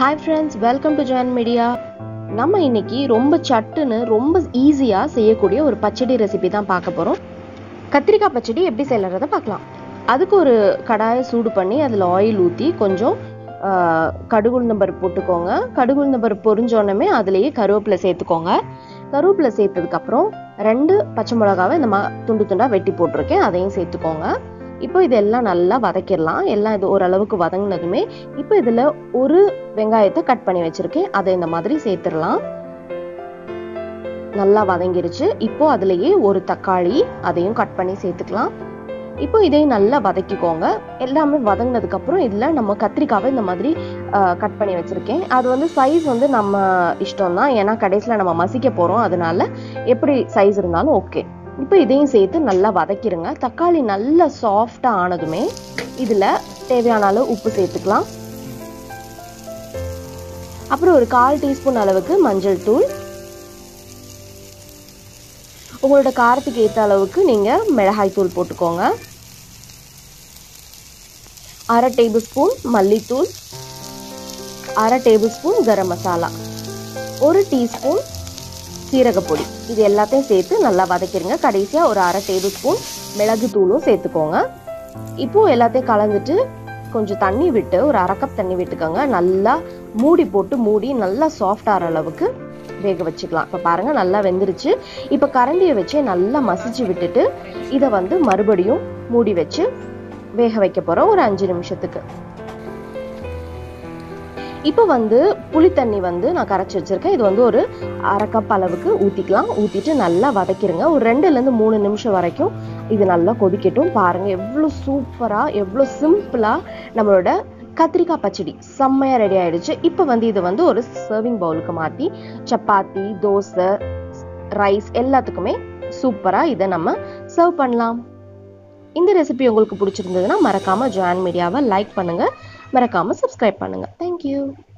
hi friends welcome to join media நம்ம இன்னைக்கு ரொம்ப சட்டுன்னு ரொம்ப ஈஸியாக செய்யக்கூடிய ஒரு பச்சடி ரெசிபி தான் பார்க்க போகிறோம் கத்திரிக்காய் பச்சடி எப்படி செய்யறத பார்க்கலாம் அதுக்கு ஒரு கடாயை சூடு பண்ணி அதில் ஆயில் ஊற்றி கொஞ்சம் ஆஹ், கடுகுளுந்தம் பருப்பு போட்டுக்கோங்க கடுகுளுந்தம் பருப்பு பொரிஞ்சோடனே அதுலேயே கருவேப்பிலை சேர்த்துக்கோங்க கருவேப்பிலை சேர்த்ததுக்கப்புறம் ரெண்டு பச்சை மிளகாவை இந்த மா துண்டு துண்டாக வெட்டி போட்டிருக்கேன் அதையும் சேர்த்துக்கோங்க இப்போ இதெல்லாம் நல்லா வதக்கிடலாம் எல்லாம் இது ஓரளவுக்கு வதங்கினதுமே இப்போ இதில் ஒரு வெங்காயத்தை கட் பண்ணி வச்சிருக்கேன் அதை இந்த மாதிரி சேர்த்துடலாம் நல்லா வதங்கிருச்சு இப்போ அதுலயே ஒரு தக்காளி அதையும் கட் பண்ணி சேர்த்துக்கலாம் இப்போ இதையும் நல்லா வதக்கிக்கோங்க எல்லாமே வதங்கினதுக்கு அப்புறம் இதில் நம்ம கத்திரிக்காவை இந்த மாதிரி கட் பண்ணி வச்சிருக்கேன் அது வந்து சைஸ் வந்து நம்ம இஷ்டம் தான் ஏன்னா கடைசியில் நம்ம மசிக்க போகிறோம் அதனால எப்படி சைஸ் இருந்தாலும் ஓகே இப்போ இதையும் சேர்த்து நல்லா வதக்கிடுங்க தக்காளி நல்லா சாஃப்டாக ஆனதுமே இதில் தேவையான அளவு உப்பு சேர்த்துக்கலாம் அப்புறம் ஒரு கால் டீஸ்பூன் அளவுக்கு மஞ்சள் தூள் உங்களோட காரத்துக்கு ஏற்ற அளவுக்கு நீங்கள் மிளகாய் தூள் போட்டுக்கோங்க அரை டேபிள் ஸ்பூன் மல்லித்தூள் அரை டேபிள் ஸ்பூன் கரம் மசாலா ஒரு டீஸ்பூன் சீரகப்பொடி இது எல்லாத்தையும் சேர்த்து நல்லா வதக்கிடுங்க கடைசியாக ஒரு அரை டேபிள் ஸ்பூன் மிளகு தூளும் சேர்த்துக்கோங்க இப்போ எல்லாத்தையும் கலந்துட்டு கொஞ்சம் தண்ணி விட்டு ஒரு அரை கப் தண்ணி விட்டுக்கோங்க நல்லா மூடி போட்டு மூடி நல்லா சாஃப்ட் ஆகிற அளவுக்கு வேக வச்சுக்கலாம் இப்போ பாருங்க நல்லா வெந்துருச்சு இப்போ கரண்டியை வச்சு நல்லா மசிச்சு விட்டுட்டு இதை வந்து மறுபடியும் மூடி வச்சு வேக வைக்க போகிறோம் ஒரு அஞ்சு நிமிஷத்துக்கு இப்போ வந்து புளி தண்ணி வந்து நான் கரைச்சி வச்சிருக்கேன் இது வந்து ஒரு அரை கப் அளவுக்கு ஊற்றிக்கலாம் ஊற்றிட்டு நல்லா வதக்கிடுங்க ஒரு ரெண்டுலேருந்து மூணு நிமிஷம் வரைக்கும் இது நல்லா கொதிக்கட்டும் பாருங்க எவ்வளோ சூப்பராக எவ்வளோ சிம்பிளாக நம்மளோட கத்திரிக்காய் பச்சடி செம்மையாக ரெடி ஆயிடுச்சு இப்போ வந்து இதை வந்து ஒரு சர்விங் பவுலுக்கு மாற்றி சப்பாத்தி தோசை ரைஸ் எல்லாத்துக்குமே சூப்பராக இதை நம்ம சர்வ் பண்ணலாம் இந்த ரெசிபி உங்களுக்கு பிடிச்சிருந்ததுன்னா மறக்காம ஜாயின் மீடியாவை லைக் பண்ணுங்க மறக்காம சப்ஸ்கிரைப் பண்ணுங்க தேங்க்யூ